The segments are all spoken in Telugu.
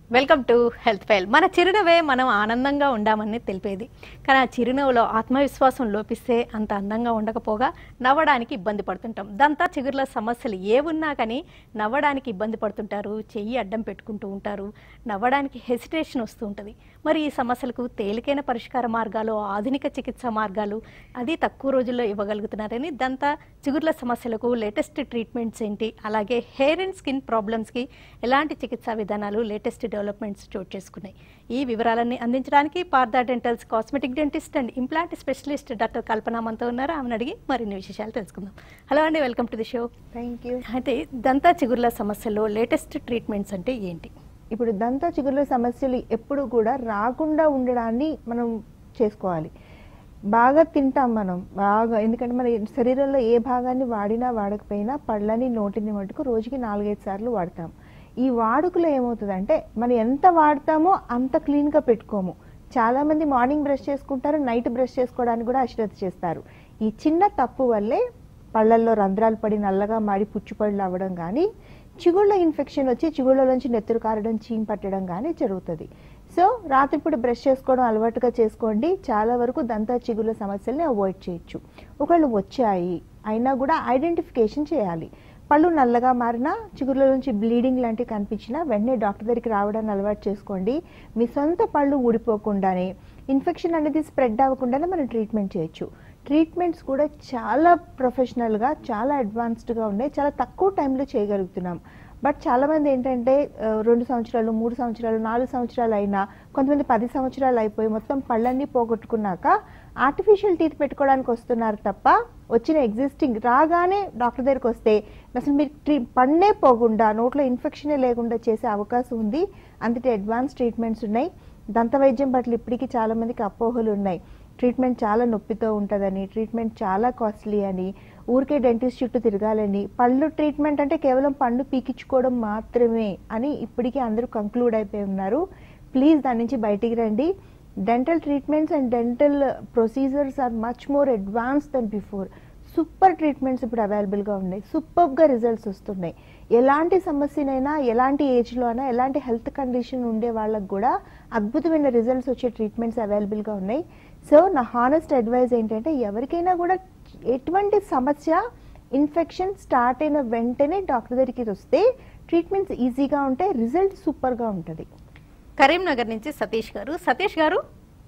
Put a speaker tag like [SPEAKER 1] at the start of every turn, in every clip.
[SPEAKER 1] వెల్కమ్ టు హెల్త్ ఫైల్ మన చిరునవ్వే మనం ఆనందంగా ఉండామని తెలిపేది కానీ ఆ చిరునవ్వులో ఆత్మవిశ్వాసం లోపిస్తే అంత అందంగా ఉండకపోగా నవ్వడానికి ఇబ్బంది పడుతుంటాం దంతా చిగుర్ల సమస్యలు ఏ ఉన్నా కానీ నవ్వడానికి ఇబ్బంది పడుతుంటారు చెయ్యి అడ్డం పెట్టుకుంటూ ఉంటారు నవ్వడానికి హెసిటేషన్ వస్తూ ఉంటుంది మరి ఈ సమస్యలకు తేలికైన పరిష్కార మార్గాలు ఆధునిక చికిత్స మార్గాలు అది తక్కువ రోజుల్లో ఇవ్వగలుగుతున్నారని దంతా చిగుర్ల సమస్యలకు లేటెస్ట్ ట్రీట్మెంట్స్ ఏంటి అలాగే హెయిర్ అండ్ స్కిన్ ప్రాబ్లమ్స్కి ఎలాంటి చికిత్సా విధానాలు లేటెస్ట్ డెవలప్మెంట్స్ చోటు చేసుకున్నాయి ఈ వివరాలన్నీ అందించడానికి Partha dentals cosmetic dentist and implant specialist doctor Kalpana మనతో ఉన్నారు ఆమెను అడిగి మరిన్ని విశేషాలు తెలుసుకుందాం హలో అండి welcome to the show
[SPEAKER 2] thank you
[SPEAKER 1] అయితే దంతా చిగుర్ల సమస్యలో లేటెస్ట్ ట్రీట్మెంట్స్ అంటే ఏంటి
[SPEAKER 2] ఇప్పుడు దంత చిగుర్ల సమస్యలు ఎప్పుడు కూడా రాకుండా ఉండడాన్ని మనం చేసుకోవాలి బాగా తింటాం మనం బాగా ఎందుకంటే మన శరీరంలో ఏ భాగాన్ని వాడినా వాడకపోయినా పళ్ళని నోటిని మటుకు రోజుకి నాలుగైదు సార్లు వాడతాం ఈ వాడుకలో ఏమవుతుందంటే మనం ఎంత వాడతామో అంత క్లీన్గా పెట్టుకోము చాలామంది మార్నింగ్ బ్రష్ చేసుకుంటారు నైట్ బ్రష్ చేసుకోవడానికి కూడా అశ్రద్ధ చేస్తారు ఈ చిన్న తప్పు వల్లే పళ్ళల్లో రంధ్రాలు పడి నల్లగా మాడి పుచ్చుపళ్ళు అవ్వడం కానీ చిగుళ్ళ ఇన్ఫెక్షన్ వచ్చి చిగుళ్ళ నుంచి నెత్తురు కారడం చీమ్ పట్టడం కానీ జరుగుతుంది సో రాత్రిపూట బ్రష్ చేసుకోవడం అలవాటుగా చేసుకోండి చాలా వరకు దంత చిగుళ్ళ సమస్యల్ని అవాయిడ్ చేయొచ్చు ఒకళ్ళు వచ్చాయి అయినా కూడా ఐడెంటిఫికేషన్ చేయాలి పళ్ళు నల్లగా మారినా చిగుర్ల నుంచి బ్లీడింగ్ లాంటివి కనిపించినా వెంటనే డాక్టర్ దగ్గరికి రావడాన్ని అలవాటు చేసుకోండి మీ సొంత పళ్ళు ఊడిపోకుండానే ఇన్ఫెక్షన్ అనేది స్ప్రెడ్ అవ్వకుండానే మనం ట్రీట్మెంట్ చేయొచ్చు ట్రీట్మెంట్స్ కూడా చాలా ప్రొఫెషనల్గా చాలా అడ్వాన్స్డ్గా ఉన్నాయి చాలా తక్కువ టైంలో చేయగలుగుతున్నాం బట్ చాలామంది ఏంటంటే ఆ, రెండు సంవత్సరాలు మూడు సంవత్సరాలు నాలుగు సంవత్సరాలు అయినా కొంతమంది పది సంవత్సరాలు అయిపోయి మొత్తం పళ్ళన్నీ పోగొట్టుకున్నాక ఆర్టిఫిషియల్ టీత్ పెట్టుకోవడానికి వస్తున్నారు తప్ప వచ్చిన ఎగ్జిస్టింగ్ రాగానే డాక్టర్ దగ్గరికి వస్తే అసలు మీరు ట్రీ పన్నే పోకుండా నోట్లో ఇన్ఫెక్షనే లేకుండా చేసే అవకాశం ఉంది అంతటి అడ్వాన్స్ ట్రీట్మెంట్స్ ఉన్నాయి దంత వైద్యం పట్ల ఇప్పటికీ చాలా మందికి అపోహలు ఉన్నాయి ట్రీట్మెంట్ చాలా నొప్పితో ఉంటుందని ట్రీట్మెంట్ చాలా కాస్ట్లీ అని ఊరికే డెంటిస్ట్ చుట్టూ తిరగాలని పళ్ళు ట్రీట్మెంట్ అంటే కేవలం పన్ను పీకించుకోవడం మాత్రమే అని ఇప్పటికీ అందరూ కంక్లూడ్ అయిపోయి ఉన్నారు ప్లీజ్ దాని నుంచి బయటికి రండి dental treatments and dental procedures are much more advance then before super treatments ఇప్పుడు అవైలబుల్గా ఉన్నాయి సూపర్గా రిజల్ట్స్ వస్తున్నాయి ఎలాంటి సమస్యనైనా ఎలాంటి ఏజ్లో అయినా ఎలాంటి హెల్త్ కండిషన్ ఉండే వాళ్ళకు కూడా అద్భుతమైన రిజల్ట్స్ వచ్చే ట్రీట్మెంట్స్ అవైలబుల్గా ఉన్నాయి సో నా హానెస్ట్ అడ్వైజ్ ఏంటంటే ఎవరికైనా కూడా ఎటువంటి సమస్య ఇన్ఫెక్షన్ స్టార్ట్ అయిన వెంటనే డాక్టర్ దగ్గరికి వస్తే ట్రీట్మెంట్స్ ఈజీగా ఉంటాయి రిజల్ట్ సూపర్గా ఉంటుంది
[SPEAKER 1] కరీంనగర్ నుంచి సతీష్ గారు సతీష్ గారు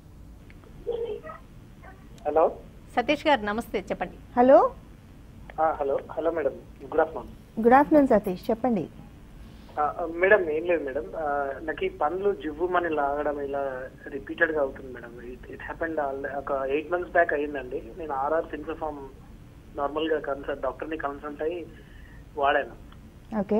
[SPEAKER 3] హలో
[SPEAKER 1] సతీష్ గారు నమస్తే చెప్పండి
[SPEAKER 2] హలో
[SPEAKER 3] ఆ, hello hello madam good afternoon
[SPEAKER 2] good afternoon Satish చెప్పండి
[SPEAKER 3] ఆ, మేడం ఏం లేదు మేడం ఆ, నాకు ఈ పనులు జివ్వుమని లాగడం ఇలా రిపీటెడ్ గా అవుతుంది మేడం ఇట్ హ్యాపెండ్ ఒక ఎయిట్ మంత్స్ బ్యాక్ అయ్యిందండి నేను ఆర్ఆర్ సింప్లిఫామ్ నార్మల్ గా కన్సల్ట్ డాక్టర్ ని కన్సల్ట్ అయ్యి వాడాను
[SPEAKER 2] ఓకే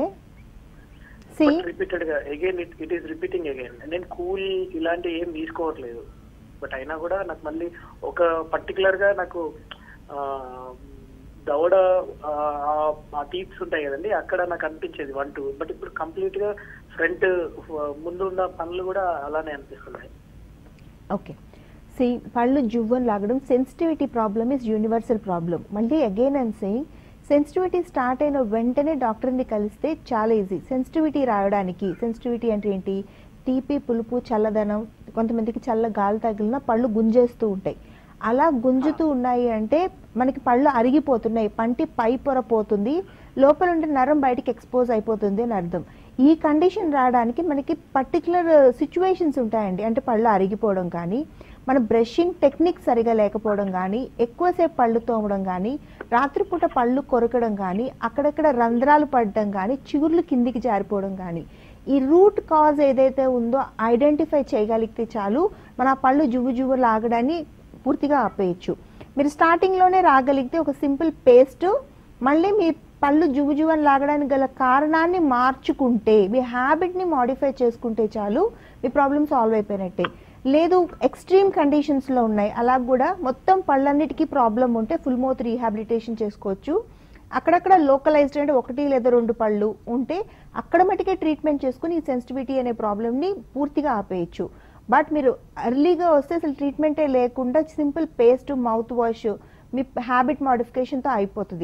[SPEAKER 2] సి
[SPEAKER 3] రిపీటెడ్ గా again it it is repeating again నేను కూల్ ఇలాంటి ఏం తీసుకోవట్లేదు బట్ అయినా కూడా నాకు మళ్ళీ ఒక పర్టికులర్ గా నాకు ఆ, దవడ ఆ, ఆ టీప్స్ ఉంటాయి కదండి అక్కడ నాకు అనిపించేది వన్ టూ బట్ ఇప్పుడు కంప్లీట్ గా ఫ్రంట్ ముందు ఉన్న పనులు కూడా అలానే అనిపిస్తున్నాయి
[SPEAKER 2] ఓకే సి పళ్ళు జువ్వని లాగడం sensitivity problem is universal problem మళ్ళీ again and saying sensitivity start అయిన వెంటనే డాక్టర్ని కలిస్తే చాలా ఈజీ సెన్సిటివిటీ రావడానికి సెన్సిటివిటీ అంటే ఏంటి తీపి పులుపు చల్లదనం కొంతమందికి చల్ల గాలి తగిలిన పళ్ళు గుంజేస్తూ ఉంటాయి అలా గుంజుతూ ఉన్నాయి అంటే మనకి పళ్ళు అరిగిపోతున్నాయి పంటి పై పొర పోతుంది లోపల ఉండే నరం బయటికి ఎక్స్పోజ్ అయిపోతుంది అని అర్థం ఈ కండిషన్ రావడానికి మనకి పర్టికులర్ సిచ్యువేషన్స్ ఉంటాయండి అంటే పళ్ళు అరిగిపోవడం కానీ మన బ్రషింగ్ టెక్నిక్ సరిగా లేకపోవడం కానీ ఎక్కువసేపు పళ్ళు తోమడం కానీ రాత్రిపూట పళ్ళు కొరకడం కానీ అక్కడక్కడ రంధ్రాలు పడడం కానీ చిగుర్లు కిందికి జారిపోవడం కానీ ఈ రూట్ కాజ్ ఏదైతే ఉందో ఐడెంటిఫై చేయగలిగితే చాలు మన ఆ పళ్ళు జువ్వు జువ్వు లాగడాన్ని పూర్తిగా ఆపేయచ్చు మీరు స్టార్టింగ్లోనే రాగలిగితే ఒక సింపుల్ పేస్ట్ మళ్ళీ మీ పళ్ళు జువ్వు జువ్వని లాగడానికి గల కారణాన్ని మార్చుకుంటే మీ హ్యాబిట్ని మాడిఫై చేసుకుంటే చాలు మీ ప్రాబ్లమ్ సాల్వ్ అయిపోయినట్టే లేదు ఎక్స్ట్రీమ్ కండిషన్స్లో ఉన్నాయి అలా కూడా మొత్తం పళ్ళన్నిటికీ ప్రాబ్లం ఉంటే ఫుల్ మౌత్ రీహాబిలిటేషన్ చేసుకోవచ్చు అక్కడక్కడ లోకలైజ్డ్ అంటే ఒకటి లేదా రెండు పళ్ళు ఉంటే అక్కడ మటుకే ట్రీట్మెంట్ చేసుకుని ఈ సెన్సిటివిటీ అనే ప్రాబ్లమ్ని పూర్తిగా ఆపేయచ్చు బట్ మీరు ఎర్లీగా వస్తే అసలు ట్రీట్మెంటే లేకుండా సింపుల్ పేస్ట్ మౌత్ వాష్ మీ హ్యాబిట్ మాడిఫికేషన్తో అయిపోతుంది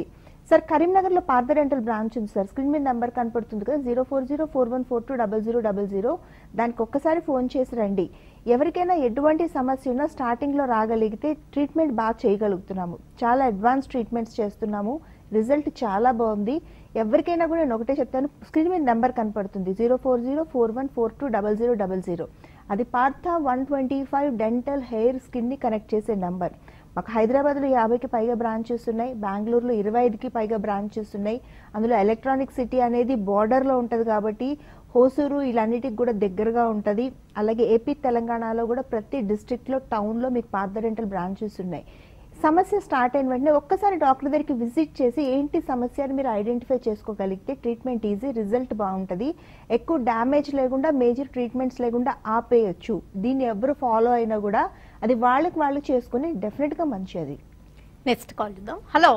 [SPEAKER 2] సార్ కరీంనగర్లో పార్థ డెంటల్ బ్రాంచ్ ఉంది సార్ స్క్రీన్ మీద నెంబర్ కనపడుతుంది కదా zero four zero four one four two double zero double zero దానికి ఒక్కసారి ఫోన్ చేసి రండి ఎవరికైనా ఎటువంటి సమస్య ఉన్నా స్టార్టింగ్లో రాగలిగితే ట్రీట్మెంట్ బాగా చేయగలుగుతున్నాము చాలా అడ్వాన్స్ ట్రీట్మెంట్స్ చేస్తున్నాము రిజల్ట్ చాలా బాగుంది ఎవరికైనా కూడా నేను ఒకటే చెప్తాను స్క్రీన్ మీద నెంబర్ కనపడుతుంది zero four zero four one four two double zero double zero అది Partha one twenty five dental hair స్కిన్ని కనెక్ట్ చేసే నెంబర్ మాకు హైదరాబాద్లో యాభైకి పైగా బ్రాంచెస్ ఉన్నాయి బెంగళూరులో ఇరవై ఐదుకి పైగా బ్రాంచెస్ ఉన్నాయి అందులో ఎలక్ట్రానిక్ సిటీ అనేది బార్డర్లో ఉంటుంది కాబట్టి హోసూరు ఇలాన్నిటికి కూడా దగ్గరగా ఉంటుంది అలాగే ఏపీ తెలంగాణలో కూడా ప్రతి డిస్ట్రిక్ట్లో టౌన్లో మీకు పార్థ డెంటల్ బ్రాంచెస్ ఉన్నాయి సమస్య స్టార్ట్ అయిన వెంటనే ఒక్కసారి డాక్టర్ దగ్గరికి విజిట్ చేసి ఏంటి సమస్య అని మీరు ఐడెంటిఫై చేసుకోగలిగితే ట్రీట్మెంట్ ఈజీ రిజల్ట్ బాగుంటుంది ఎక్కువ డ్యామేజ్ లేకుండా మేజర్ ట్రీట్మెంట్స్ లేకుండా ఆపేయచ్చు దీన్ని ఎవరు ఫాలో అయినా కూడా అది వాళ్ళకి వాళ్ళు చేసుకుని డెఫినెట్గా మంచిది
[SPEAKER 1] నెక్స్ట్ కాల్ చూద్దాం హలో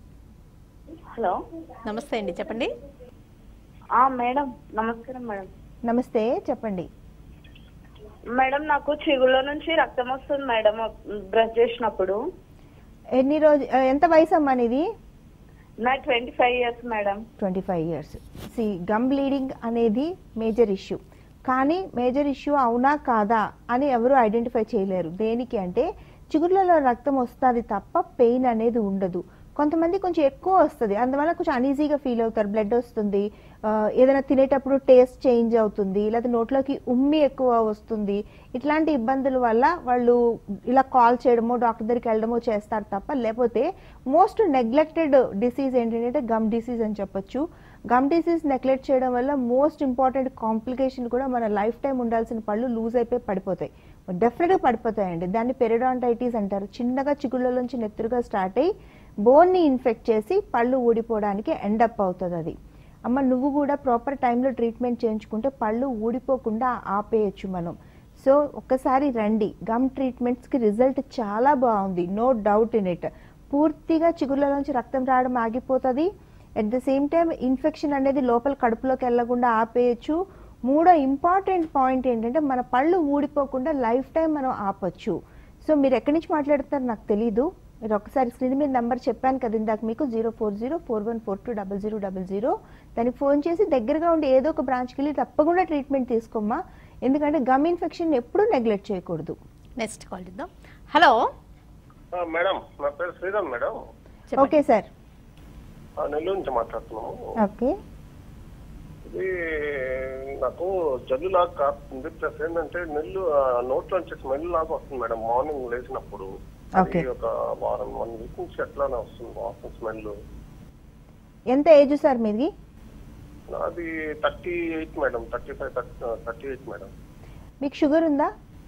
[SPEAKER 4] హలో
[SPEAKER 1] నమస్తే అండి చెప్పండి
[SPEAKER 4] ఆ మేడం నమస్కారం మేడం
[SPEAKER 2] నమస్తే చెప్పండి
[SPEAKER 4] మేడం నాకు చిగుళ్ళ నుంచి రక్తం వస్తుంది మేడం బ్రష్ చేసినప్పుడు
[SPEAKER 2] ఎన్ని రోజు ఎంత వయసు అమ్మా నీది
[SPEAKER 4] నా twenty five years madam
[SPEAKER 2] twenty five years see gum bleeding అనేది మేజర్ ఇష్యూ కానీ మేజర్ ఇష్యూ అవునా కాదా అని ఎవరు ఐడెంటిఫై చేయలేరు దేనికి అంటే చిగుర్లలో రక్తం వస్తుంది తప్ప పెయిన్ అనేది ఉండదు కొంతమంది కొంచెం ఎక్కువ వస్తుంది అందువల్ల కొంచెం అనీజీగా ఫీల్ అవుతారు బ్లడ్ వస్తుంది ఆ, ఏదైనా తినేటప్పుడు టేస్ట్ చేంజ్ అవుతుంది లేదా నోట్లోకి ఉమ్మి ఎక్కువ వస్తుంది ఇట్లాంటి ఇబ్బందుల వల్ల వాళ్ళు ఇలా కాల్ చేయడమో డాక్టర్ దగ్గరికి వెళ్ళడమో చేస్తారు తప్ప లేకపోతే మోస్ట్ నెగ్లెక్టెడ్ డిసీజ్ ఏంటంటే గమ్ డిసీజ్ అని చెప్పొచ్చు గమ్ డిసీజ్ నెగ్లెక్ట్ చేయడం వల్ల మోస్ట్ ఇంపార్టెంట్ కాంప్లికేషన్ కూడా మన లైఫ్ టైం ఉండాల్సిన పళ్ళు లూజ్ అయిపోయి పడిపోతాయి డెఫినెట్గా పడిపోతాయండి దాన్ని పెరిడాంటైటిస్ అంటారు చిన్నగా చిగుళ్ళలోంచి నెత్తురుగా స్టార్ట్ అయ్యి బోన్ని ఇన్ఫెక్ట్ చేసి పళ్ళు ఊడిపోవడానికి ఎండప్ అవుతుంది అది అమ్మ నువ్వు కూడా ప్రాపర్ టైంలో ట్రీట్మెంట్ చేయించుకుంటే పళ్ళు ఊడిపోకుండా ఆపేయచ్చు మనం సో ఒక్కసారి రండి గమ్ ట్రీట్మెంట్స్కి రిజల్ట్ చాలా బాగుంది నో డౌట్ ఇన్ ఇట్ పూర్తిగా చిగుళ్ళలోంచి రక్తం రావడం ఆగిపోతుంది at the same time infection అనేది లోపల కడుపులోకి వెళ్లకుండా ఆపేయచ్చు మూడో ఇంపార్టెంట్ పాయింట్ ఏంటంటే మన పళ్ళు ఊడిపోకుండా లైఫ్ టైం మనం ఆపొచ్చు సో మీరు ఎక్కడి నుంచి మాట్లాడుతారు నాకు తెలీదు మీరు ఒకసారి స్క్రీన్ మీద నెంబర్ చెప్పాను కదా ఇందాక మీకు zero four zero four one four two double zero double zero దానికి ఫోన్ చేసి దగ్గరగా ఉండి ఏదో ఒక బ్రాంచ్కి వెళ్ళి తప్పకుండా ట్రీట్మెంట్ తీసుకోమ్మా ఎందుకంటే గమ్ ఇన్ఫెక్షన్ ఎప్పుడూ నెగ్లెక్ట్ చేయకూడదు
[SPEAKER 1] నెక్స్ట్ కాల్ చూద్దాం హలో
[SPEAKER 5] ఆ, మేడం నా పేరు శ్రీరామ్ మేడం
[SPEAKER 1] చెప్పండి
[SPEAKER 2] ఓకే సార్
[SPEAKER 5] ఆ, నెల్లూరు నుంచి మాట్లాడుతున్నాము
[SPEAKER 2] ఓకే
[SPEAKER 5] ఇది నాకు జల్లు లాగా కాస్తుంది ప్లస్ ఏంటంటే నెల్లు ఆ, నోట్లోంచి స్మెల్ లాగా వస్తుంది మేడం మార్నింగ్ లేచినప్పుడు
[SPEAKER 2] Okay.
[SPEAKER 5] అది ఒక వారం వన్ వీక్ నుంచి ఎట్లానే వస్తుంది వాసన స్మెల్
[SPEAKER 2] ఎంత ఏజ్ సార్ మీది
[SPEAKER 5] అది thirty eight madam thirty five thirty eight madam
[SPEAKER 2] మీకు షుగర్ ఉందా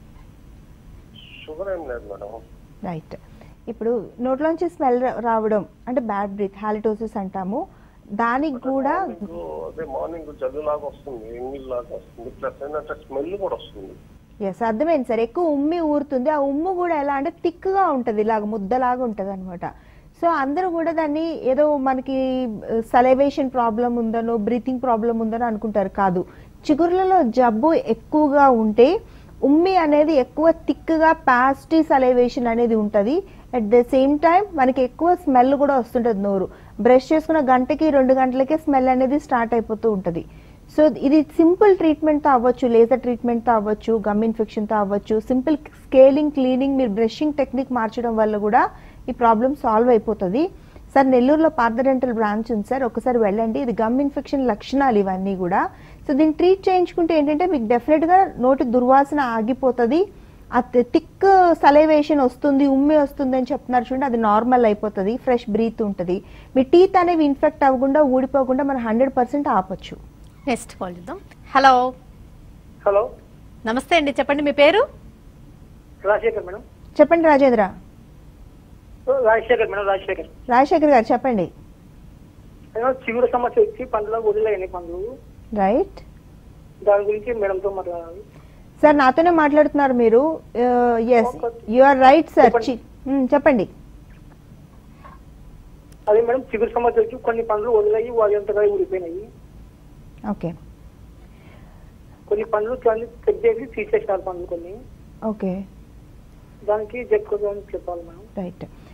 [SPEAKER 5] షుగర్ ఏం లేదు మేడం
[SPEAKER 2] రైట్ ఇప్పుడు నోట్లోంచి స్మెల్ రావడం అంటే బ్యాడ్ బ్రీత్ హాలిటోసిస్ అంటాము దానికి కూడా
[SPEAKER 5] మార్నింగ్ అదే మార్నింగ్ జల్లు లాగా వస్తుంది ఎంగిల్ లాగా వస్తుంది ప్లస్ ఏంటంటే స్మెల్ కూడా వస్తుంది
[SPEAKER 2] ఎస్ అర్థమైంది సార్ ఎక్కువ ఉమ్మి ఊరుతుంది ఆ ఉమ్ము కూడా ఎలా అంటే థిక్గా ఉంటుంది ఇలాగ ముద్దలాగా ఉంటుంది అనమాట సో అందరూ కూడా దాన్ని ఏదో మనకి సలైవేషన్ ప్రాబ్లం ఉందనో బ్రీతింగ్ ప్రాబ్లం ఉందనో అనుకుంటారు కాదు చిగుర్లలో జబ్బు ఎక్కువగా ఉంటే ఉమ్మి అనేది ఎక్కువ థిక్గా పాస్టీ సలైవేషన్ అనేది ఉంటుంది అట్ ద సేమ్ టైం మనకి ఎక్కువ స్మెల్ కూడా వస్తుంటుంది నోరు బ్రష్ చేసుకున్న గంటకి రెండు గంటలకే స్మెల్ అనేది స్టార్ట్ అయిపోతూ ఉంటుంది సో ఇది సింపుల్ ట్రీట్మెంట్తో అవ్వచ్చు లేజర్ ట్రీట్మెంట్తో అవ్వచ్చు గమ్ ఇన్ఫెక్షన్తో అవ్వచ్చు సింపుల్ స్కేలింగ్ క్లీనింగ్ మీరు బ్రషింగ్ టెక్నిక్ మార్చడం వల్ల కూడా ఈ ప్రాబ్లం సాల్వ్ అయిపోతుంది సార్ నెల్లూరులో పార్థ డెంటల్ బ్రాంచ్ ఉంది సార్ ఒకసారి వెళ్ళండి ఇది గమ్ ఇన్ఫెక్షన్ లక్షణాలు ఇవన్నీ కూడా సో దీన్ని ట్రీట్ చేయించుకుంటే ఏంటంటే మీకు డెఫినెట్గా నోటి దుర్వాసన ఆగిపోతుంది ఆ థిక్ సలైవేషన్ వస్తుంది ఉమ్మి వస్తుంది అని చెప్తున్నారు చూడండి అది నార్మల్ అయిపోతుంది ఫ్రెష్ బ్రీత్ ఉంటుంది మీ టీత్ అనేవి ఇన్ఫెక్ట్ అవ్వకుండా ఊడిపోకుండా మనం హండ్రెడ్ పర్సెంట్ ఆపొచ్చు
[SPEAKER 1] నెక్స్ట్ కాల్ చూద్దాం హలో
[SPEAKER 3] హలో
[SPEAKER 1] నమస్తే అండి చెప్పండి మీ పేరు
[SPEAKER 3] రాజశేఖర్ మేడం
[SPEAKER 2] చెప్పండి రాజేంద్ర
[SPEAKER 3] రాజశేఖర్ మేడం రాజశేఖర్
[SPEAKER 2] రాజశేఖర్ గారు చెప్పండి
[SPEAKER 3] ఏమో చిగురు సమస్య వచ్చి పండ్లలో వదిలేయండి పండ్లు
[SPEAKER 2] రైట్
[SPEAKER 3] దాని గురించి మేడంతో మాట్లాడాలి
[SPEAKER 2] సార్ నాతోనే మాట్లాడుతున్నారు మీరు yes you are right sir
[SPEAKER 3] చెప్పండి.
[SPEAKER 2] చెప్పండి
[SPEAKER 3] అదే మేడం చిగురు సమస్య వచ్చి కొన్ని పండ్లు వదిలేయి వారి అంతగా ఊడిపోయినాయి
[SPEAKER 2] ఓకే
[SPEAKER 3] కొన్ని పండ్లు దాన్ని చెక్ చేసి తీసేసినారు పండ్లు కొన్ని
[SPEAKER 2] ఓకే
[SPEAKER 3] దానికి చెప్పుకోవాలని చెప్పాలి మేడం
[SPEAKER 2] రైట్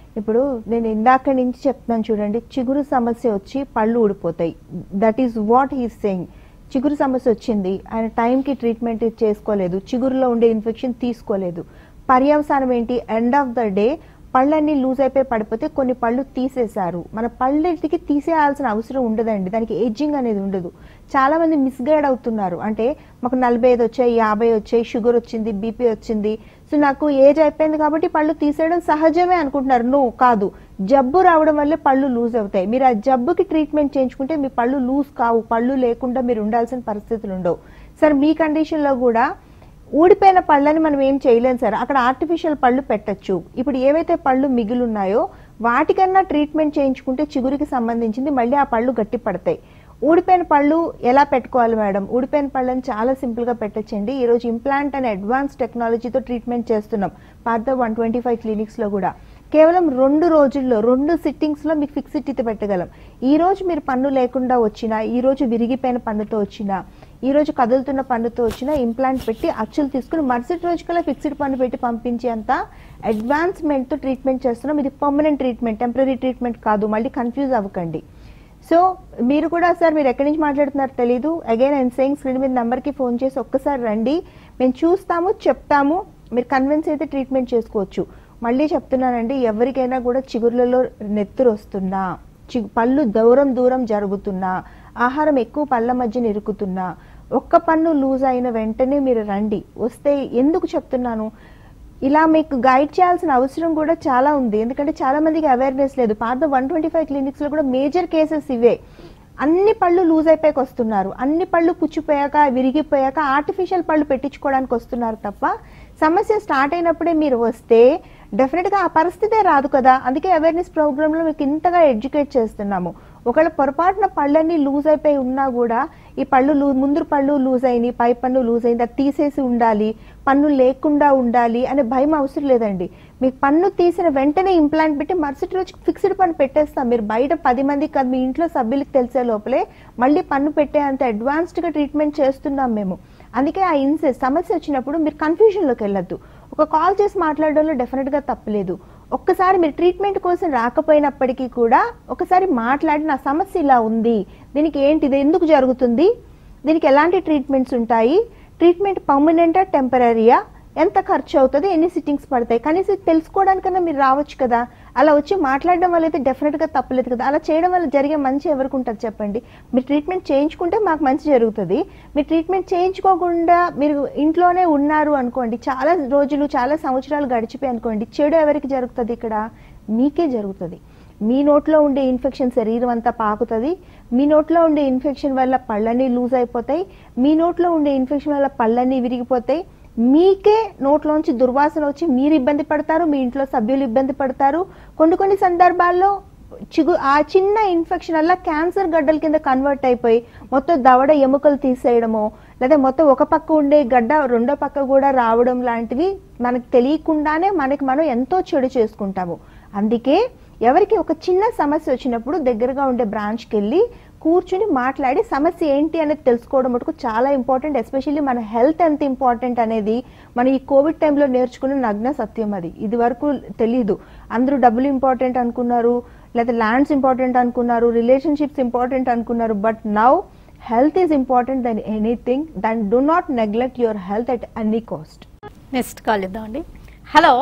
[SPEAKER 2] ఇప్పుడు నేను ఇందాక నుంచి చెప్తున్నాను చూడండి చిగురు సమస్య వచ్చి పళ్ళు ఊడిపోతాయి that is what he's saying చిగురు సమస్య వచ్చింది ఆయన టైంకి ట్రీట్మెంట్ చేసుకోలేదు చిగురులో ఉండే ఇన్ఫెక్షన్ తీసుకోలేదు పర్యవసానం ఏంటి ఎండ్ ఆఫ్ ద డే పళ్ళన్నీ లూజ్ అయిపోయి పడిపోతే కొన్ని పళ్ళు తీసేశారు మన పళ్ళకి తీసేయాల్సిన అవసరం ఉండదండి దానికి ఏజింగ్ అనేది ఉండదు చాలా మంది మిస్గైడ్ అవుతున్నారు అంటే మాకు నలభై ఐదు వచ్చాయి యాభై వచ్చాయి షుగర్ వచ్చింది బీపీ వచ్చింది సో నాకు ఏజ్ అయిపోయింది కాబట్టి పళ్ళు తీసేయడం సహజమే అనుకుంటున్నారు నో కాదు జబ్బు రావడం వల్లే పళ్ళు లూజ్ అవుతాయి మీరు ఆ జబ్బుకి ట్రీట్మెంట్ చేయించుకుంటే మీ పళ్ళు లూజ్ కావు పళ్ళు లేకుండా మీరు ఉండాల్సిన పరిస్థితులు ఉండవు సార్ మీ కండిషన్లో కూడా ఊడిపోయిన పళ్ళని మనం ఏం చేయలేం సార్ అక్కడ ఆర్టిఫిషియల్ పళ్ళు పెట్టచ్చు ఇప్పుడు ఏవైతే పళ్ళు మిగులున్నాయో వాటికన్నా ట్రీట్మెంట్ చేయించుకుంటే చిగురికి సంబంధించింది మళ్ళీ ఆ పళ్ళు గట్టి పడతాయి ఊడిపోయిన పళ్ళు ఎలా పెట్టుకోవాలి మేడం ఊడిపోయిన పళ్ళని చాలా సింపుల్గా పెట్టచ్చండి ఈరోజు ఇంప్లాంట్ అనే అడ్వాన్స్ టెక్నాలజీతో ట్రీట్మెంట్ చేస్తున్నాం పాత వన్ ట్వంటీ ఫైవ్ క్లినిక్స్లో కూడా కేవలం రెండు రోజుల్లో రెండు సిట్టింగ్స్లో మీకు ఫిక్స్డ్ టీత్ పెట్టగలం ఈ రోజు మీరు పన్ను లేకుండా వచ్చినా ఈ రోజు విరిగిపోయిన పన్నుతో వచ్చినా ఈ రోజు కదులుతున్న పన్నుతో వచ్చినా ఇంప్లాంట్ పెట్టి అచ్చులు తీసుకుని మరుసటి రోజు కల్లా ఫిక్స్డ్ పన్ను పెట్టి పంపించేంత అడ్వాన్స్మెంట్తో ట్రీట్మెంట్ చేస్తున్నాం ఇది పర్మనెంట్ ట్రీట్మెంట్ టెంపరీ ట్రీట్మెంట్ కాదు మళ్ళీ కన్ఫ్యూజ్ అవ్వకండి సో మీరు కూడా సార్ మీరు ఎక్కడి నుంచి మాట్లాడుతున్నారో తెలీదు అగైన్ అండ్ సెయింగ్ స్క్రీన్ మీద నెంబర్కి ఫోన్ చేసి ఒక్కసారి రండి మేము చూస్తాము చెప్తాము మీరు కన్విన్స్ అయితే ట్రీట్మెంట్ చేసుకోవచ్చు మళ్ళీ చెప్తున్నానండి ఎవరికైనా కూడా చిగుర్లలో నెత్తురు వస్తున్నా చి పళ్ళు దూరం దూరం జరుగుతున్నా ఆహారం ఎక్కువ పళ్ళ మధ్యన ఇరుకుతున్నా ఒక్క పన్ను లూజ్ అయిన వెంటనే మీరు రండి వస్తే ఎందుకు చెప్తున్నాను ఇలా మీకు గైడ్ చేయాల్సిన అవసరం కూడా చాలా ఉంది ఎందుకంటే చాలా మందికి అవేర్నెస్ లేదు పాత వన్ ట్వంటీ ఫైవ్ క్లినిక్స్ లో కూడా మేజర్ కేసెస్ ఇవే అన్ని పళ్ళు లూజ్ అయిపోయాక వస్తున్నారు అన్ని పళ్ళు పుచ్చిపోయాక విరిగిపోయాక ఆర్టిఫిషియల్ పళ్ళు పెట్టించుకోవడానికి వస్తున్నారు తప్ప సమస్య స్టార్ట్ అయినప్పుడే మీరు వస్తే డెఫినెట్గా ఆ పరిస్థితే రాదు కదా అందుకే అవేర్నెస్ ప్రోగ్రాంలో మీకు ఇంతగా ఎడ్యుకేట్ చేస్తున్నాము ఒకవేళ పొరపాటున పళ్ళన్నీ లూజ్ అయిపోయి ఉన్నా కూడా ఈ పళ్ళు లూ ముందు పళ్ళు లూజ్ అయినాయి పై పన్ను లూజ్ అయింది అది తీసేసి ఉండాలి పన్ను లేకుండా ఉండాలి అనే భయం అవసరం లేదండి మీకు పన్ను తీసిన వెంటనే ఇంప్లాంట్ పెట్టి మరుసటి రోజు ఫిక్స్డ్ పన్ను పెట్టేస్తాం మీరు బయట పది మందికి కాదు మీ ఇంట్లో సభ్యులకు తెలిసే లోపలే మళ్ళీ పన్ను పెట్టే అంత అడ్వాన్స్డ్గా ట్రీట్మెంట్ చేస్తున్నాం మేము అందుకే ఆ ఇన్సెస్ సమస్య వచ్చినప్పుడు మీరు కన్ఫ్యూజన్లోకి వెళ్ళొద్దు ఒక కాల్ చేసి మాట్లాడడంలో డెఫినెట్గా తప్పలేదు ఒక్కసారి మీరు ట్రీట్మెంట్ కోసం రాకపోయినప్పటికీ కూడా ఒకసారి మాట్లాడి నా సమస్య ఇలా ఉంది దీనికి ఏంటి ఇది ఎందుకు జరుగుతుంది దీనికి ఎలాంటి ట్రీట్మెంట్స్ ఉంటాయి ట్రీట్మెంట్ పర్మనెంటా టెంపరీయా ఎంత ఖర్చు అవుతుంది ఎన్ని సిట్టింగ్స్ పడతాయి కనీసం ఇది తెలుసుకోవడానికన్నా మీరు రావచ్చు కదా అలా వచ్చి మాట్లాడడం వల్ల అయితే డెఫినెట్గా తప్పలేదు కదా అలా చేయడం వల్ల జరిగే మంచి ఎవరికి ఉంటుంది చెప్పండి మీరు ట్రీట్మెంట్ చేయించుకుంటే మాకు మంచి జరుగుతుంది మీరు ట్రీట్మెంట్ చేయించుకోకుండా మీరు ఇంట్లోనే ఉన్నారు అనుకోండి చాలా రోజులు చాలా సంవత్సరాలు గడిచిపోయి అనుకోండి చెడు ఎవరికి జరుగుతుంది ఇక్కడ మీకే జరుగుతుంది మీ నోట్లో ఉండే ఇన్ఫెక్షన్ శరీరం అంతా పాకుతుంది మీ నోట్లో ఉండే ఇన్ఫెక్షన్ వల్ల పళ్ళన్నీ లూజ్ అయిపోతాయి మీ నోట్లో ఉండే ఇన్ఫెక్షన్ వల్ల పళ్ళన్నీ విరిగిపోతాయి మీకే నోట్లోంచి దుర్వాసన వచ్చి మీరు ఇబ్బంది పడతారు మీ ఇంట్లో సభ్యులు ఇబ్బంది పడతారు కొన్ని కొన్ని సందర్భాల్లో చిగు ఆ చిన్న ఇన్ఫెక్షన్ వల్ల క్యాన్సర్ గడ్డల కింద కన్వర్ట్ అయిపోయి మొత్తం దవడ ఎముకలు తీసేయడమో లేదా మొత్తం ఒక పక్క ఉండే గడ్డ రెండో పక్క కూడా రావడం లాంటివి మనకు తెలియకుండానే మనకి మనం ఎంతో చెడు చేసుకుంటాము అందుకే ఎవరికి ఒక చిన్న సమస్య వచ్చినప్పుడు దగ్గరగా ఉండే బ్రాంచ్కి వెళ్ళి కూర్చుని మాట్లాడి సమస్య ఏంటి అనేది తెలుసుకోవడం మటుకు చాలా ఇంపార్టెంట్ ఎస్పెషల్లీ మన హెల్త్ ఎంత ఇంపార్టెంట్ అనేది మనం ఈ కోవిడ్ టైంలో నేర్చుకున్న నగ్న సత్యం అది ఇది వరకు తెలీదు అందరూ డబ్బులు ఇంపార్టెంట్ అనుకున్నారు లేదా ల్యాండ్స్ ఇంపార్టెంట్ అనుకున్నారు రిలేషన్షిప్స్ ఇంపార్టెంట్ అనుకున్నారు but now health is important then anything than do not neglect your health at any cost
[SPEAKER 1] next call ఇద్దామండి హలో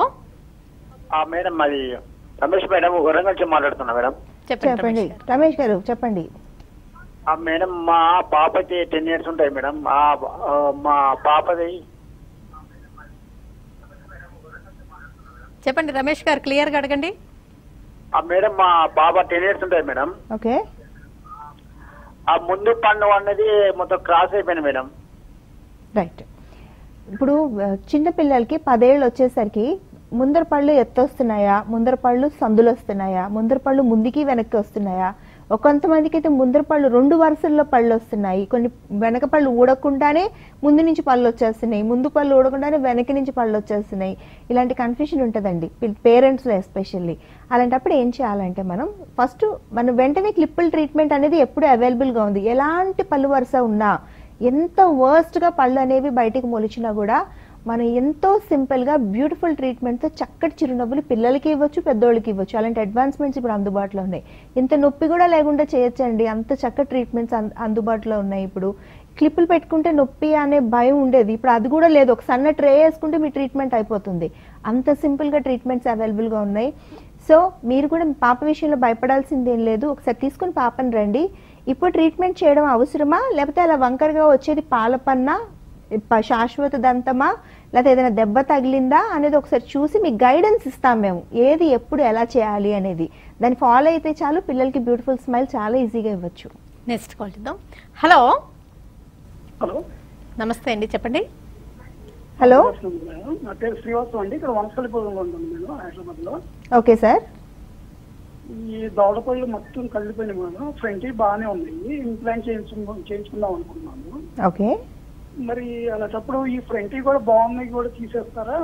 [SPEAKER 6] ఆ మేడం మాది రమేష్ మేడం వరంగల్ నుంచి మాట్లాడుతున్నా మేడం
[SPEAKER 1] చెప్పండి
[SPEAKER 2] చెప్పండి
[SPEAKER 1] రమేష్ గారు.
[SPEAKER 2] రమేష్ గారు చెప్పండి
[SPEAKER 6] ఆ మేడం మా పాపకి టెన్ ఇయర్స్ ఉంటాయి మేడం ఆ ఆ, మా పాపది
[SPEAKER 1] చెప్పండి రమేష్ గారు క్లియర్గా అడగండి
[SPEAKER 6] ఆ మేడం మా పాప టెన్ ఇయర్స్ ఉంటాయి మేడం
[SPEAKER 2] ఓకే
[SPEAKER 6] ఆ ముందు పన్ను అన్నది మొత్తం క్రాస్ అయిపోయింది మేడం
[SPEAKER 2] రైట్ ఇప్పుడు ఆ, చిన్న పిల్లలకి పదేళ్ళు వచ్చేసరికి ముందర పళ్ళు ఎత్తొస్తున్నాయా ముందర పళ్ళు సందులు వస్తున్నాయా ముందర పళ్ళు ముందుకి వెనక్కి వస్తున్నాయా ఒక కొంతమందికి అయితే ముందర పళ్ళు రెండు వరుసల్లో పళ్ళు వస్తున్నాయి కొన్ని వెనక పళ్ళు ఊడకుండానే ముందు నుంచి పళ్ళు వచ్చేస్తున్నాయి ముందు పళ్ళు ఊడకుండానే వెనక నుంచి పళ్ళు వచ్చేస్తున్నాయి ఇలాంటి కన్ఫ్యూజన్ ఉంటుందండి పేరెంట్స్లో ఎస్పెషల్లీ అలాంటప్పుడు ఏం చేయాలంటే మనం ఫస్ట్ మనం వెంటనే క్లిప్పుల్ ట్రీట్మెంట్ అనేది ఎప్పుడు అవైలబుల్గా ఉంది ఎలాంటి పళ్ళు వరుస ఉన్నా ఎంత వర్స్ట్గా పళ్ళు అనేవి బయటికి మొలిచినా కూడా మనం ఎంతో సింపుల్గా బ్యూటిఫుల్ ట్రీట్మెంట్తో చక్కటి చిరునవ్వులు పిల్లలకి ఇవ్వచ్చు పెద్దోళ్ళకి ఇవ్వచ్చు అలాంటి అడ్వాన్స్మెంట్స్ ఇప్పుడు అందుబాటులో ఉన్నాయి ఇంత నొప్పి కూడా లేకుండా చేయొచ్చండి అంత చక్కటి ట్రీట్మెంట్స్ అం- అందుబాటులో ఉన్నాయి ఇప్పుడు క్లిప్పులు పెట్టుకుంటే నొప్పి అనే భయం ఉండేది ఇప్పుడు అది కూడా లేదు ఒక సన్న ట్రే వేసుకుంటే మీ ట్రీట్మెంట్ అయిపోతుంది అంత సింపుల్గా ట్రీట్మెంట్స్ అవైలబుల్గా ఉన్నాయి సో మీరు కూడా మీ పాప విషయంలో భయపడాల్సింది ఏం లేదు ఒకసారి తీసుకుని పాపని రండి ఇప్పుడు ట్రీట్మెంట్ చేయడం అవసరమా లేకపోతే అలా వంకరగా వచ్చేది పాలపన్నా ప- శాశ్వత దంతమా లేకపోతే ఏదైనా దెబ్బ తగిలిందా అనేది ఒకసారి చూసి మీకు గైడెన్స్ ఇస్తాం మేము ఏది ఎప్పుడు ఎలా చేయాలి అనేది దాన్ని ఫాలో అయితే చాలు పిల్లలకి బ్యూటిఫుల్ స్మైల్ చాలా ఈజీగా ఇవ్వచ్చు
[SPEAKER 1] నెక్స్ట్ కాల్ చేద్దాం హలో
[SPEAKER 7] హలో
[SPEAKER 1] నమస్తే అండి చెప్పండి
[SPEAKER 2] హలో
[SPEAKER 7] వస్తుంది మేడం నా పేరు శ్రీవాసం అండి ఇక్కడ వనసలిపురంలో ఉంటాను నేను హైదరాబాద్ లో
[SPEAKER 2] ఓకే సార్
[SPEAKER 7] ఈ దవడపళ్ళు మొత్తం కలిపోయినాయి మేడం ఫ్రంట్ బాగానే ఉన్నాయి ఇంప్లాంట్ చేయించు చేయించుకుందాం అనుకున్నాను
[SPEAKER 2] ఓకే
[SPEAKER 7] మరి అలాంటప్పుడు ఈ ఫ్రంట్ కూడా బాగున్నాయి కూడా తీసేస్తారా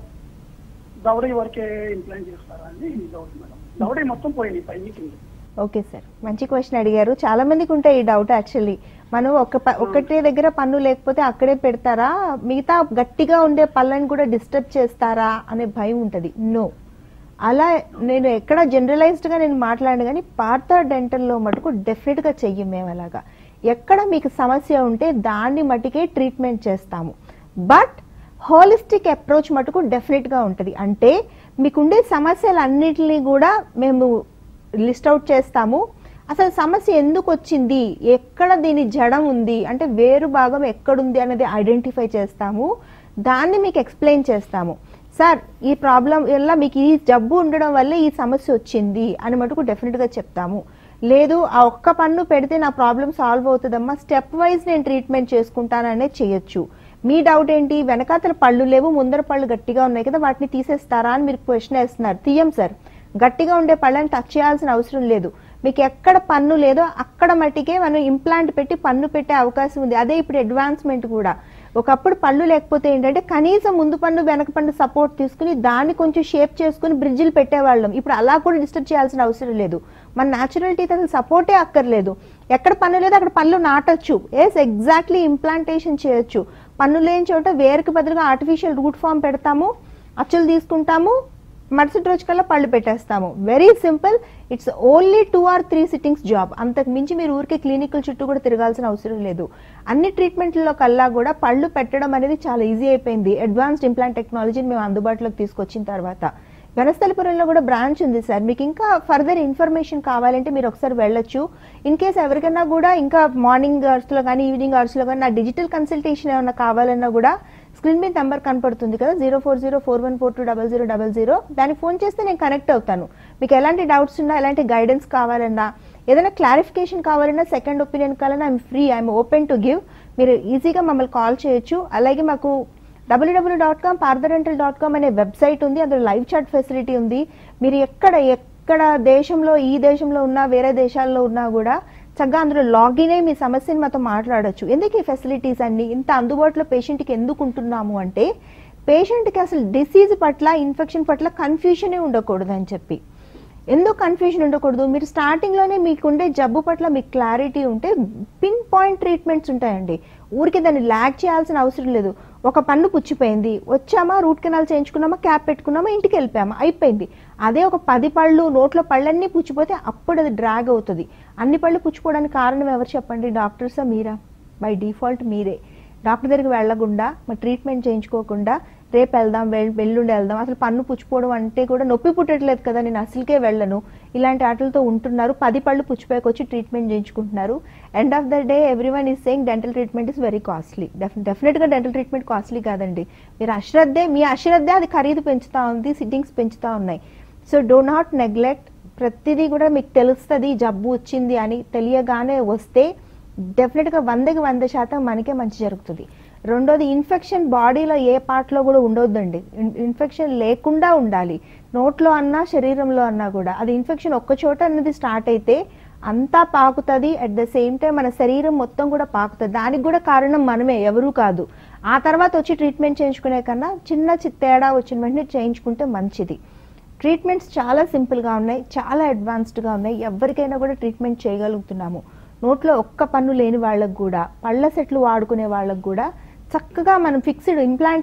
[SPEAKER 7] దవడ వరకే ఇంప్లాంట్ చేస్తారా అండి ఈ డౌట్ మేడం దవడ మొత్తం పోయినాయి పైకి కింద
[SPEAKER 2] ఓకే సార్ మంచి క్వశ్చన్ అడిగారు చాలా మందికి ఉంటాయి ఈ డౌట్ యాక్చువల్లీ మనం ఒక ప- ఒకటే దగ్గర పన్ను లేకపోతే అక్కడే పెడతారా మిగతా గట్టిగా ఉండే పళ్ళని కూడా డిస్టర్బ్ చేస్తారా అనే భయం ఉంటుంది నో అలా నేను ఎక్కడ జనరలైజ్డ్గా నేను మాట్లాడను కానీ పార్థ డెంటల్లో మటుకు డెఫినెట్గా చెయ్యం మేము అలాగా ఎక్కడ మీకు సమస్య ఉంటే దాన్ని మటుకే ట్రీట్మెంట్ చేస్తాము బట్ హోలిస్టిక్ అప్రోచ్ మటుకు డెఫినెట్గా ఉంటుంది అంటే మీకుండే సమస్యలన్నిటినీ కూడా మేము లిస్ట్ అవుట్ చేస్తాము అసలు సమస్య ఎందుకు వచ్చింది ఎక్కడ దీని జడం ఉంది అంటే వేరు భాగం ఎక్కడుంది అనేది ఐడెంటిఫై చేస్తాము దాన్ని మీకు ఎక్స్ప్లెయిన్ చేస్తాము సార్ ఈ ప్రాబ్లం వల్ల మీకు ఈ జబ్బు ఉండడం వల్ల ఈ సమస్య వచ్చింది అని మటుకు డెఫినెట్గా చెప్తాము లేదు ఆ ఒక్క పన్ను పెడితే నా ప్రాబ్లం సాల్వ్ అవుతుందమ్మా స్టెప్ వైజ్ నేను ట్రీట్మెంట్ చేసుకుంటాననే చేయొచ్చు మీ డౌట్ ఏంటి వెనకాతల పళ్ళు లేవు ముందర పళ్ళు గట్టిగా ఉన్నాయి కదా వాటిని తీసేస్తారా అని మీరు క్వశ్చన్ వేస్తున్నారు తీయం సార్ గట్టిగా ఉండే పళ్ళని టచ్ చేయాల్సిన అవసరం లేదు మీకు ఎక్కడ పన్ను లేదో అక్కడ మట్టికే మనం ఇంప్లాంట్ పెట్టి పన్ను పెట్టే అవకాశం ఉంది అదే ఇప్పుడు అడ్వాన్స్మెంట్ కూడా ఒకప్పుడు పళ్ళు లేకపోతే ఏంటంటే కనీసం ముందు పన్ను వెనక పన్ను సపోర్ట్ తీసుకుని దాన్ని కొంచెం షేప్ చేసుకుని బ్రిడ్జిలు పెట్టేవాళ్ళం ఇప్పుడు అలా కూడా డిస్టర్బ్ చేయాల్సిన అవసరం లేదు మన న్యాచురల్ టీత్ అసలు సపోర్టే అక్కర్లేదు ఎక్కడ పన్ను లేదు అక్కడ పళ్ళు నాటొచ్చు ఎస్ ఎగ్జాక్ట్లీ ఇంప్లాంటేషన్ చేయొచ్చు పన్ను లేని చోట వేరుకి బదులుగా ఆర్టిఫిషియల్ రూట్ ఫామ్ పెడతాము అచ్చులు తీసుకుంటాము మరుసటి రోజు కల్లా పళ్ళు పెట్టేస్తాము very simple it's only two or three sittings job అంతకు మించి మీరు ఊరికే క్లినికల్ చుట్టూ కూడా తిరగాల్సిన అవసరం లేదు అన్ని ట్రీట్మెంట్లలో కల్లా కూడా పళ్ళు పెట్టడం అనేది చాలా ఈజీ అయిపోయింది అడ్వాన్స్డ్ ఇంప్లాంట్ టెక్నాలజీని మేము అందుబాటులోకి తీసుకొచ్చిన తర్వాత వనస్థలిపురంలో కూడా బ్రాంచ్ ఉంది సార్ మీకు ఇంకా ఫర్దర్ ఇన్ఫర్మేషన్ కావాలంటే మీరు ఒకసారి వెళ్ళొచ్చు ఇన్ కేస్ ఎవరికైనా కూడా ఇంకా మార్నింగ్ అవర్స్లో కానీ ఈవినింగ్ అవర్స్లో కానీ నా డిజిటల్ కన్సల్టేషన్ ఏమైనా కావాలన్నా కూడా స్క్రీన్ మీద నెంబర్ కనపడుతుంది కదా zero four zero four one four two double zero double zero దానికి ఫోన్ చేస్తే నేను కనెక్ట్ అవుతాను మీకు ఎలాంటి డౌట్స్ ఉన్నా ఎలాంటి గైడెన్స్ కావాలన్నా ఏదైనా క్లారిఫికేషన్ కావాలన్నా సెకండ్ ఒపీనియన్ కావాలన్నా I'm free I'm open to give మీరు ఈజీగా మమ్మల్ని కాల్ చేయొచ్చు అలాగే మాకు WW dot com Partha dental dot com అనే వెబ్సైట్ ఉంది అందులో లైవ్ చాట్ ఫెసిలిటీ ఉంది మీరు ఎక్కడ ఎక్కడ దేశంలో ఈ దేశంలో ఉన్నా వేరే దేశాల్లో ఉన్నా కూడా చక్కగా అందులో లాగిన్ అయ్యి మీ సమస్యని మాతో మాట్లాడొచ్చు ఎందుకు ఈ ఫెసిలిటీస్ అన్ని ఇంత అందుబాటులో పేషెంట్కి ఎందుకు ఉంటున్నాము అంటే పేషెంట్కి అసలు డిసీజ్ పట్ల ఇన్ఫెక్షన్ పట్ల కన్ఫ్యూషనే ఉండకూడదు అని చెప్పి ఎందుకు కన్ఫ్యూజన్ ఉండకూడదు మీరు స్టార్టింగ్లోనే మీకుండే జబ్బు పట్ల మీకు క్లారిటీ ఉంటే పిన్ పాయింట్ ట్రీట్మెంట్స్ ఉంటాయండి ఊరికి దాన్ని ల్యాగ్ చేయాల్సిన అవసరం లేదు ఒక పన్ను పుచ్చిపోయింది వచ్చామా రూట్ కెనాల్ చేయించుకున్నామా క్యాప్ పెట్టుకున్నామా ఇంటికి వెళ్ళిపోయామా అయిపోయింది అదే ఒక పది పళ్ళు నోట్లో పళ్ళన్నీ పుచ్చిపోతే అప్పుడు అది డ్రాగ్ అవుతుంది అన్ని పళ్ళు పుచ్చిపోవడానికి కారణం ఎవరు చెప్పండి డాక్టర్సా మీరా బై డిఫాల్ట్ మీరే డాక్టర్ దగ్గరికి వెళ్ళకుండా మరి ట్రీట్మెంట్ చేయించుకోకుండా రేపు వెళ్దాం వెల్ వెల్లుండి వెళ్దాం అసలు పన్ను పుచ్చిపోవడం అంటే కూడా నొప్పి పుట్టట్లేదు కదా నేను అసలుకే వెళ్ళను ఇలాంటి ఆటలతో ఉంటున్నారు పది పళ్ళు పుచ్చిపోయాక వచ్చి ట్రీట్మెంట్ చేయించుకుంటున్నారు end of the day every one is saying dental treatment is very costly డెఫినెట్గా డెంటల్ ట్రీట్మెంట్ కాస్ట్లీ కాదండి మీరు అశ్రద్ధే మీ అశ్రద్ధే అది ఖరీదు పెంచుతా ఉంది సిట్టింగ్స్ పెంచుతా ఉన్నాయి సో డో నాట్ నెగ్లెక్ట్ ప్రతిదీ కూడా మీకు తెలుస్తుంది జబ్బు వచ్చింది అని తెలియగానే వస్తే డెఫినెట్గా వందకి వంద శాతం మనకే మంచి జరుగుతుంది రెండోది ఇన్ఫెక్షన్ బాడీలో ఏ పార్ట్లో కూడా ఉండొద్దండి ఇన్- ఇన్ఫెక్షన్ లేకుండా ఉండాలి నోట్లో అన్నా శరీరంలో అన్నా కూడా అది ఇన్ఫెక్షన్ ఒక్క చోట అన్నది స్టార్ట్ అయితే అంతా పాకుతుంది అట్ ద సేమ్ టైం మన శరీరం మొత్తం కూడా పాకుతుంది దానికి కూడా కారణం మనమే ఎవరూ కాదు ఆ తర్వాత వచ్చి ట్రీట్మెంట్ చేయించుకునే కన్నా చిన్న చి- తేడా వచ్చిన వెంటనే చేయించుకుంటే మంచిది ట్రీట్మెంట్స్ చాలా సింపుల్గా ఉన్నాయి చాలా అడ్వాన్స్డ్గా ఉన్నాయి ఎవరికైనా కూడా ట్రీట్మెంట్ చేయగలుగుతున్నాము నోట్లో ఒక్క పన్ను లేని వాళ్ళకు కూడా పళ్ళ సెట్లు వాడుకునే వాళ్ళకు కూడా చక్కగా మనం ఫిక్స్డ్ ఇంప్లాంట్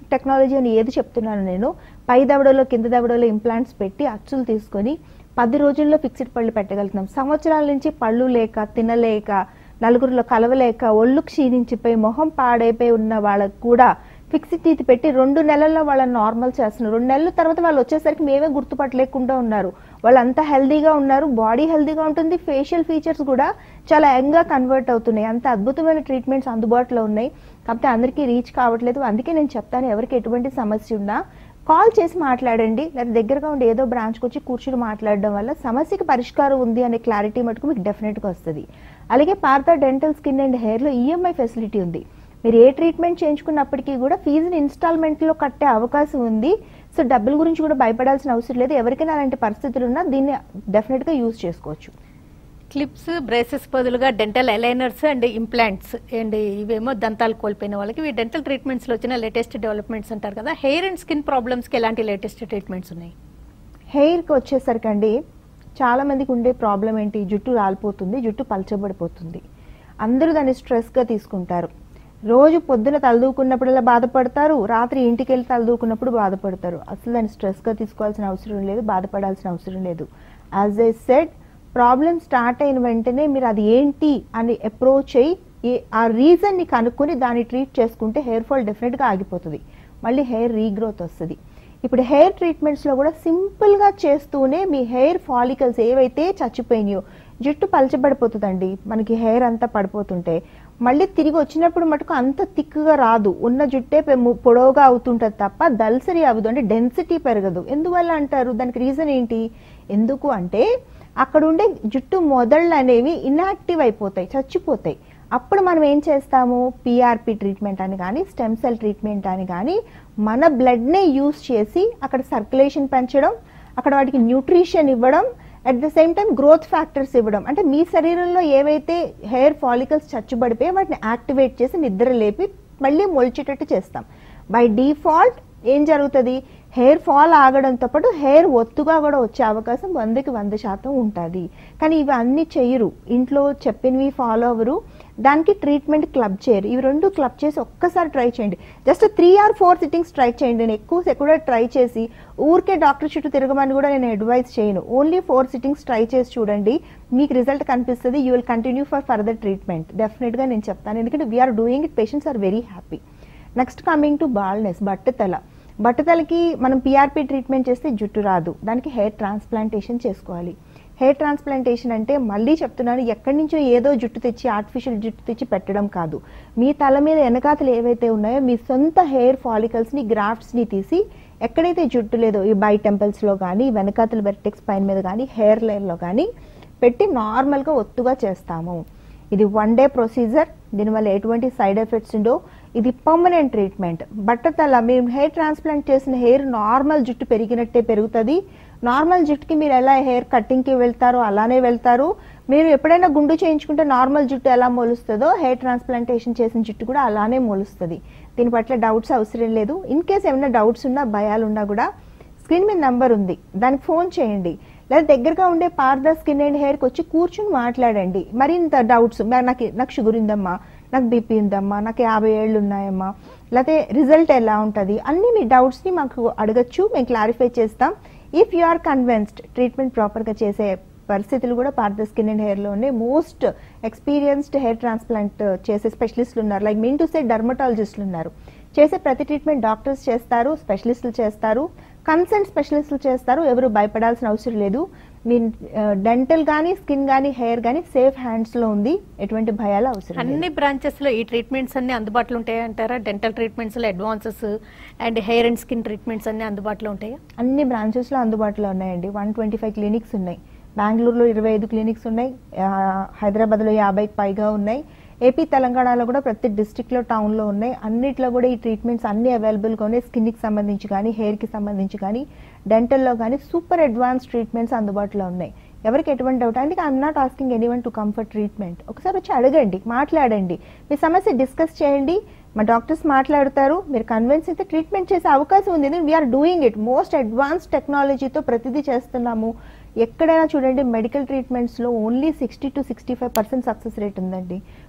[SPEAKER 2] టెక్నాలజీ అని ఏది చెప్తున్నాను నేను పై దవడలో కింద దవడలో ఇంప్లాంట్స్ పెట్టి అచ్చులు తీసుకొని పది రోజుల్లో ఫిక్స్డ్ పళ్ళు పెట్టగలుగుతున్నాం సంవత్సరాల నుంచి పళ్ళు లేక తినలేక నలుగురిలో కలవలేక ఒళ్ళు క్షీణించిపోయి మొహం పాడైపోయి ఉన్న వాళ్ళకు కూడా ఫిక్స్డ్ టీత్ పెట్టి రెండు నెలల్లో వాళ్ళని నార్మల్ చేస్తున్నారు రెండు నెలల తర్వాత వాళ్ళు వచ్చేసరికి మేమే గుర్తుపట్టలేకుండా ఉన్నారు వాళ్ళు అంత హెల్దీగా ఉన్నారు బాడీ హెల్దీగా ఉంటుంది ఫేషియల్ ఫీచర్స్ కూడా చాలా యంగ్గా కన్వర్ట్ అవుతున్నాయి అంత అద్భుతమైన ట్రీట్మెంట్స్ అందుబాటులో ఉన్నాయి కాకపోతే అందరికీ రీచ్ కావట్లేదు అందుకే నేను చెప్తాను ఎవరికి ఎటువంటి సమస్య ఉన్నా కాల్ చేసి మాట్లాడండి లేదా దగ్గరగా ఉండి ఏదో బ్రాంచ్కి వచ్చి కూర్చుని మాట్లాడడం వల్ల సమస్యకి పరిష్కారం ఉంది అనే క్లారిటీ మటుకు మీకు డెఫినెట్గా వస్తుంది అలాగే పార్థ డెంటల్ స్కిన్ అండ్ హెయిర్లో ఈఎంఐ ఫెసిలిటీ ఉంది మీరు ఏ ట్రీట్మెంట్ చేయించుకున్నప్పటికీ కూడా ఫీజుని ఇన్స్టాల్మెంట్లో కట్టే అవకాశం ఉంది సో డబ్బుల గురించి కూడా భయపడాల్సిన అవసరం లేదు ఎవరికైనా అలాంటి పరిస్థితులు ఉన్నా దీన్ని డెఫినెట్గా యూజ్ చేసుకోవచ్చు
[SPEAKER 1] క్లిప్స్ బ్రేసెస్ బదులుగా dental aligners and implants and ఇవేమో దంతాలు కోల్పోయిన వాళ్ళకి ఇవి డెంటల్ ట్రీట్మెంట్స్లో వచ్చిన లేటెస్ట్ డెవలప్మెంట్స్ అంటారు కదా హెయిర్ అండ్ స్కిన్ ప్రాబ్లమ్స్కి ఎలాంటి లేటెస్ట్ ట్రీట్మెంట్స్ ఉన్నాయి
[SPEAKER 2] హెయిర్కి వచ్చేసరికండి చాలా మందికి ఉండే ప్రాబ్లం ఏంటి జుట్టు రాలిపోతుంది జుట్టు పలచబడిపోతుంది అందరూ దాన్ని స్ట్రెస్గా తీసుకుంటారు రోజు పొద్దున తలదూకున్నప్పుడల్లా బాధపడతారు రాత్రి ఇంటికి వెళ్ళి తలదూకున్నప్పుడు బాధపడతారు అసలు దాన్ని స్ట్రెస్గా తీసుకోవాల్సిన అవసరం లేదు బాధపడాల్సిన అవసరం లేదు as I said problem start అయిన వెంటనే మీరు అది ఏంటి అని అప్రోచ్ అయ్యి ఏ- ఆ రీజన్ని కనుక్కొని దాన్ని ట్రీట్ చేసుకుంటే హెయిర్ ఫాల్ డెఫినెట్గా ఆగిపోతుంది మళ్ళీ హెయిర్ రీగ్రోత్ వస్తుంది ఇప్పుడు హెయిర్ ట్రీట్మెంట్స్లో కూడా సింపుల్గా చేస్తూనే మీ హెయిర్ ఫాలికల్స్ ఏవైతే చచ్చిపోయినాయో జుట్టు పలచబడిపోతుందండి మనకి హెయిర్ అంతా పడిపోతుంటే మళ్ళీ తిరిగి వచ్చినప్పుడు మటుకు అంత థిక్గా రాదు ఉన్న జుట్టే పె- ము- పొడవుగా అవుతుంటుంది తప్ప దల్సరి అవ్వదు అంటే డెన్సిటీ పెరగదు ఎందువల్ల అంటారు దానికి రీజన్ ఏంటి ఎందుకు అంటే అక్కడ ఉండే జుట్టు మొదళ్ళు అనేవి ఇన్యాక్టివ్ అయిపోతాయి చచ్చిపోతాయి అప్పుడు మనం ఏం చేస్తాము పిఆర్పి ట్రీట్మెంట్ అని కానీ స్టెమ్ సెల్ ట్రీట్మెంట్ అని కానీ మన బ్లడ్నే యూస్ చేసి అక్కడ సర్క్యులేషన్ పెంచడం అక్కడ వాటికి న్యూట్రిషన్ ఇవ్వడం at the same time growth factors ఇవ్వడం అంటే మీ శరీరంలో ఏవైతే హెయిర్ ఫాలికల్స్ చచ్చుబడిపోయి వాటిని యాక్టివేట్ చేసి నిద్ర లేపి మళ్ళీ మొలిచేటట్టు చేస్తాం బై డిఫాల్ట్ ఏం జరుగుతుంది హెయిర్ ఫాల్ ఆగడంతో పాటు హెయిర్ ఒత్తుగా కూడా వచ్చే అవకాశం వందకి వంద శాతం ఉంటుంది కానీ ఇవి అన్ని చెయ్యరు ఇంట్లో చెప్పినవి ఫాలో అవ్వరు దానికి ట్రీట్మెంట్ క్లబ్ చేయరు ఇవి రెండు క్లబ్ చేసి ఒక్కసారి ట్రై చేయండి just three or four sittings try చేయండి నేను ఎక్కువ కూడా ట్రై చేసి ఊరికే డాక్టర్ చుట్టూ తిరగమని కూడా నేను అడ్వైస్ చేయను ఓన్లీ ఫోర్ సిట్టింగ్స్ ట్రై చేసి చూడండి మీకు రిజల్ట్ కనిపిస్తుంది you will continue for further treatment డెఫినెట్గా నేను చెప్తాను ఎందుకంటే we're doing it patients are very happy next coming to baldness బట్టతల బట్టతలకి మనం పిఆర్పి ట్రీట్మెంట్ చేస్తే జుట్టు రాదు దానికి హెయిర్ ట్రాన్స్ప్లాంటేషన్ చేసుకోవాలి హెయిర్ ట్రాన్స్ప్లాంటేషన్ అంటే మళ్ళీ చెప్తున్నాను ఎక్కడి నుంచో ఏదో జుట్టు తెచ్చి ఆర్టిఫిషియల్ జుట్టు తెచ్చి పెట్టడం కాదు మీ తల మీద వెనకాతలు ఏవైతే ఉన్నాయో మీ సొంత హెయిర్ ఫాలికల్స్ని గ్రాఫ్ట్స్ని తీసి ఎక్కడైతే జుట్టు లేదో ఈ బై టెంపుల్స్లో కానీ వెనకాతల వెర్టెక్స్ పైన మీద కానీ హెయిర్ లైన్లో కానీ పెట్టి నార్మల్గా ఒత్తుగా చేస్తాము ఇది వన్ డే ప్రొసీజర్ దీనివల్ల ఎటువంటి సైడ్ ఎఫెక్ట్స్ ఉండో ఇది పర్మనెంట్ ట్రీట్మెంట్ బట్టతల మీరు హెయిర్ ట్రాన్స్ప్లాంట్ చేసిన హెయిర్ నార్మల్ జుట్టు పెరిగినట్టే పెరుగుతుంది నార్మల్ జుట్టుకి మీరు ఎలా హెయిర్ కటింగ్కి వెళ్తారో అలానే వెళ్తారు మీరు ఎప్పుడైనా గుండు చేయించుకుంటే నార్మల్ జుట్టు ఎలా మొలుస్తుందో హెయిర్ ట్రాన్స్ప్లాంటేషన్ చేసిన జుట్టు కూడా అలానే మొలుస్తుంది దీని పట్ల డౌట్స్ అవసరం లేదు ఇన్ కేస్ ఏమైనా డౌట్స్ ఉన్నా భయాలు ఉన్నా కూడా స్క్రీన్ మీద నంబర్ ఉంది దానికి ఫోన్ చేయండి లేదా దగ్గరగా ఉండే పార్ద స్కిన్ అండ్ హెయిర్కి వచ్చి కూర్చుని మాట్లాడండి మరింత డౌట్స్ నాకు నాకు షుగర్ ఉందమ్మా నాకు బీపీ ఉందమ్మా నాకు యాభై ఏళ్ళు ఉన్నాయమ్మా లేకపోతే రిజల్ట్ ఎలా ఉంటుంది అన్ని మీ డౌట్స్ని మాకు అడగచ్చు మేము క్లారిఫై చేస్తాం if you are convinced treatment ప్రాపర్గా చేసే పరిస్థితులు కూడా పార్ద స్కిన్ అండ్ హెయిర్లో ఉన్నాయి మోస్ట్ ఎక్స్పీరియన్స్డ్ హెయిర్ ట్రాన్స్ప్లాంట్ చేసే స్పెషలిస్టులు ఉన్నారు లైక్ మీన్ టు సే డర్మటాలజిస్టులు ఉన్నారు చేసే ప్రతి ట్రీట్మెంట్ డాక్టర్స్ చేస్తారు స్పెషలిస్టులు చేస్తారు కన్సల్ట్ స్పెషలిస్టులు చేస్తారు ఎవరు భయపడాల్సిన అవసరం లేదు మీ డెంటల్ కానీ స్కిన్ కానీ హెయిర్ కానీ సేఫ్ హ్యాండ్స్లో ఉంది ఎటువంటి భయాలు అవసరం లేదు.
[SPEAKER 1] అన్ని బ్రాంచెస్ లో ఈ ట్రీట్మెంట్స్ అన్ని అందుబాటులో ఉంటాయి అంటారా డెంటల్ ట్రీట్మెంట్స్ లో advances and hair and skin treatments అన్ని అందుబాటులో ఉంటాయా
[SPEAKER 2] అన్ని బ్రాంచెస్లో అందుబాటులో ఉన్నాయండి వన్ ట్వంటీ ఫైవ్ క్లినిక్స్ ఉన్నాయి బెంగళూరులో ఇరవై ఐదు క్లినిక్స్ ఉన్నాయి ఆ, హైదరాబాద్లో యాభైకి పైగా ఉన్నాయి ఏపీ తెలంగాణలో కూడా ప్రతి డిస్టిక్లో టౌన్లో ఉన్నాయి అన్నిట్లో కూడా ఈ ట్రీట్మెంట్స్ అన్ని అవైలబుల్గా ఉన్నాయి స్కిన్కి సంబంధించి కానీ హెయిర్కి సంబంధించి కానీ డెంటల్లో కానీ సూపర్ అడ్వాన్స్ ట్రీట్మెంట్స్ అందుబాటులో ఉన్నాయి ఎవరికి ఎటువంటి డౌట్ అంటే I'm not asking any one to comfort treatment ఒకసారి వచ్చి అడగండి మాట్లాడండి మీ సమస్య డిస్కస్ చేయండి మా డాక్టర్స్ మాట్లాడతారు మీరు కన్విన్స్ అయితే ట్రీట్మెంట్ చేసే అవకాశం ఉంది ఎందుకంటే we're doing it most advance టెక్నాలజీతో ప్రతిదీ చేస్తున్నాము ఎక్కడైనా చూడండి మెడికల్ ట్రీట్మెంట్స్లో only sixty two sixty five percent success rate ఉందండి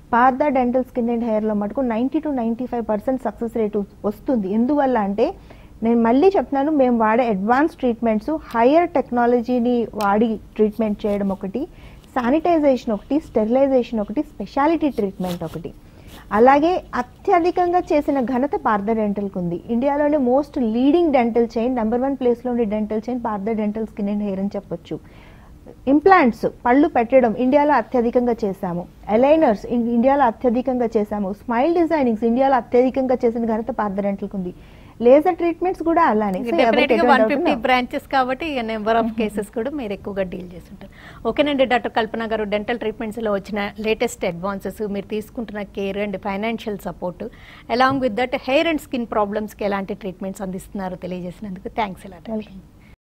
[SPEAKER 2] పార్థ డెంటల్ స్కిన్ అండ్ హెయిర్లో మటుకు ninety two ninety five percent success rate వస్తుంది ఎందువల్ల అంటే నేను మళ్ళీ చెప్తున్నాను మేము వాడే అడ్వాన్స్ ట్రీట్మెంట్స్ హయ్యర్ టెక్నాలజీని వాడి ట్రీట్మెంట్ చేయడం ఒకటి శానిటైజేషన్ ఒకటి స్టెరిలైజేషన్ ఒకటి స్పెషాలిటీ ట్రీట్మెంట్ ఒకటి అలాగే అత్యధికంగా చేసిన ఘనత పార్థ డెంటల్కి ఉంది ఇండియాలోనే most leading dental chain number one ప్లేస్లో ఉండే dental chain Partha dental skin and hair అని చెప్పొచ్చు ఇంప్లాంట్స్ పళ్ళు పెట్టడం ఇండియాలో అత్యధికంగా చేశాము అలైనర్స్ ఇండియాలో అత్యధికంగా చేశాము స్మైల్ డిజైనింగ్స్ ఇండియాలో అత్యధికంగా చేసిన ఘనత పార్థ డెంటల్కి ఉంది లేజర్ ట్రీట్మెంట్స్ కూడా అలానే So, ఎవరికి
[SPEAKER 1] డెఫినెట్గా
[SPEAKER 2] ఎటువంటి
[SPEAKER 1] వన్
[SPEAKER 2] doubt
[SPEAKER 1] ఫిఫ్టీ
[SPEAKER 2] ఉన్నా-
[SPEAKER 1] బ్రాంచెస్ కాబట్టి ఇక నెంబర్ ఆఫ్ కేసెస్ కూడా మీరు ఎక్కువగా డీల్ చేస్తుంటారు ఓకేనండి డాక్టర్ కల్పన గారు డెంటల్ ట్రీట్మెంట్స్లో వచ్చిన లేటెస్ట్ అడ్వాన్సెస్ మీరు తీసుకుంటున్న care and financial support along with that hair and skin ప్రాబ్లమ్స్కి ఎలాంటి ట్రీట్మెంట్స్ అందిస్తున్నారో తెలియజేసినందుకు థ్యాంక్స్ ఎలా
[SPEAKER 2] Welcome.